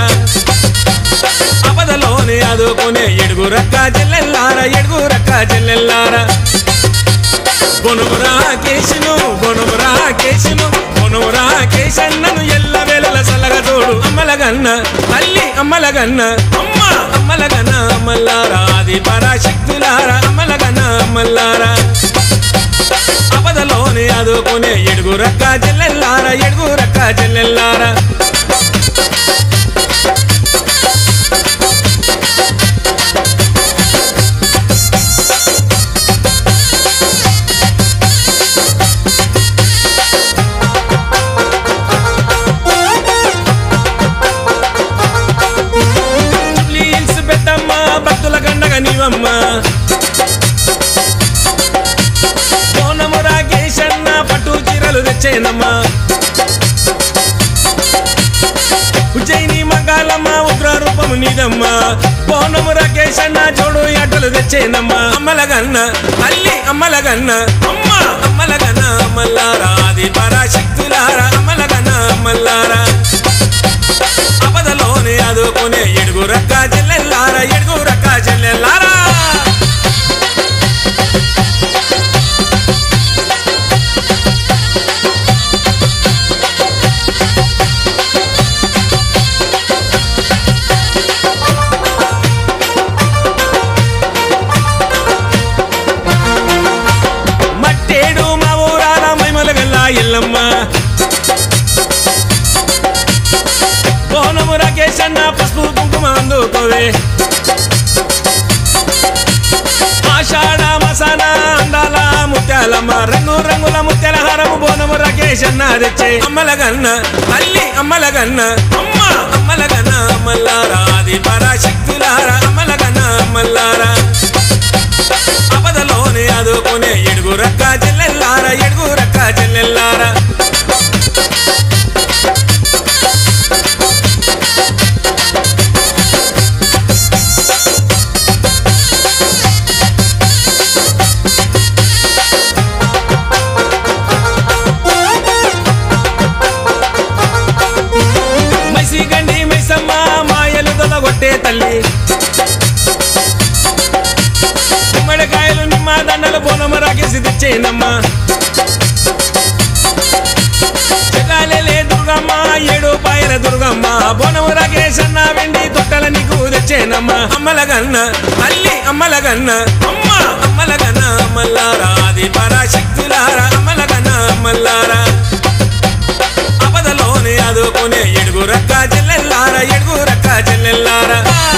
అపదలోనే ఆదుకునే ఎడుగురక్క చెల్లెల్లారా ఎడుగురక్క చెల్లెల్లారా గొనుమురా కేసును గొనుమురా కేసును గొనుమురా కేసన్నను ఎల్ల వేళల సల్లగా చూడు అమ్మలగన్న తల్లి అమ్మలగన్న అమ్మ అమ్మలగన్న అమ్మల్లారా ఆది పరాశక్తులారా అమ్మలగన్న అమ్మల్లారా అపదలోనే ఆదుకునే ఎడుగురక్క చెల్లెల్లారా ఎడుగురక్క చెల్లెల్లారా ప్లీజ్ పెద్దమ్మ భక్తుల గండగ నీవమ్మ కోనము రాకేశన్న పట్టు చీరలు తెచ్చేనమ్మా ఉజ్జయిని మంగాళమ్మ ఉగ్ర రూపము నీదమ్మ కోనము రాకేశన్న జోడు అడ్డలు తెచ్చేనమ్మా అమ్మలగన్న తల్లి అమ్మలగన్న అమ్మ అమ్మలగన్న అమ్మల్లారా ఆది పరాశక్తులారా అమ్మలగన్న అమ్మల్లారా అపదలోనే ఆదుకునే ఎడుగురక్క చెల్లెల్లారా ఎడుగురక్క చెల్లెల్లారా మట్టేడు మా ఊరాల మైమల గల్లా ఎల్లమ్మ కోనము రాకేష్ అన్న పసుపు కుంకుమ అందుకోవే ఆషాఢ మసాన అందాల ముత్యాలమ్మ రంగు రంగుల ముత్యాల హారము బోనము రాకేష్ అన్న తెచ్చే అమ్మలగన్న తల్లి అమ్మలగన్న అమ్మ అమ్మలగన్న అమ్మల్లారా ఆది పరాశక్తులారా అమ్మలగన్న అమ్మల్లారా అపదలోనే ఆదుకునే ఎడుగురక్క చెల్లెల్లారా ఎడుగురక్క చెల్లెల్లారా మైసి గండి మైసమ్మ మాయలు తొలగొట్టే తల్లి గుమ్మడికాయలు నిమ్మ దండలు బోనమ రాకేసి తెచ్చేనమ్మా చెగాలే దుర్గమ్మ ఏడు పాయల దుర్గమ్మ బోనము రాకేష్ అన్న వెండి తొట్టల నీకు తెచ్చేనమ్మా అమ్మలగన్న తల్లి అమ్మలగన్న అమ్మ అమ్మలగన్న అమ్మల్లారా ఆది పరాశక్తులారా అమ్మలగన్న అమ్మల్లారా అపదలోనే ఆదుకునే ఎడుగురక్క చెల్లెల్లారా ఎడుగురక్క చెల్లెల్లారా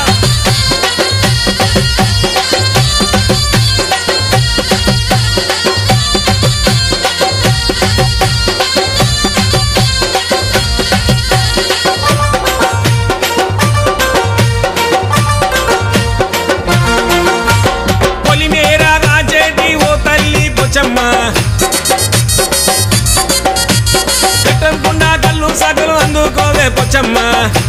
పొలిమేరా కాచేటి ఓ తల్లి పొచ్చమ్మ పెట్టకుండా కళ్ళు సగలు అందుకోవే పొచ్చమ్మ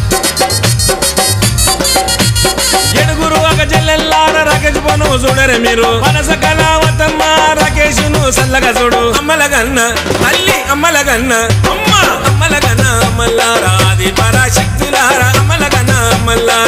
ఎడుగురు ఒక చెల్లెల్లార రాకేష్ పోను చూడరే మీరు మనస కళావతమ్మ రాకేష్ను సల్లగా చూడు అమ్మలగన్న తల్లి అమ్మలగన్న అమ్మ అమ్మలగన్న అమ్మల్లారా ఆది పరాశక్తులారా అమ్మలగన్న అమ్మల్లారా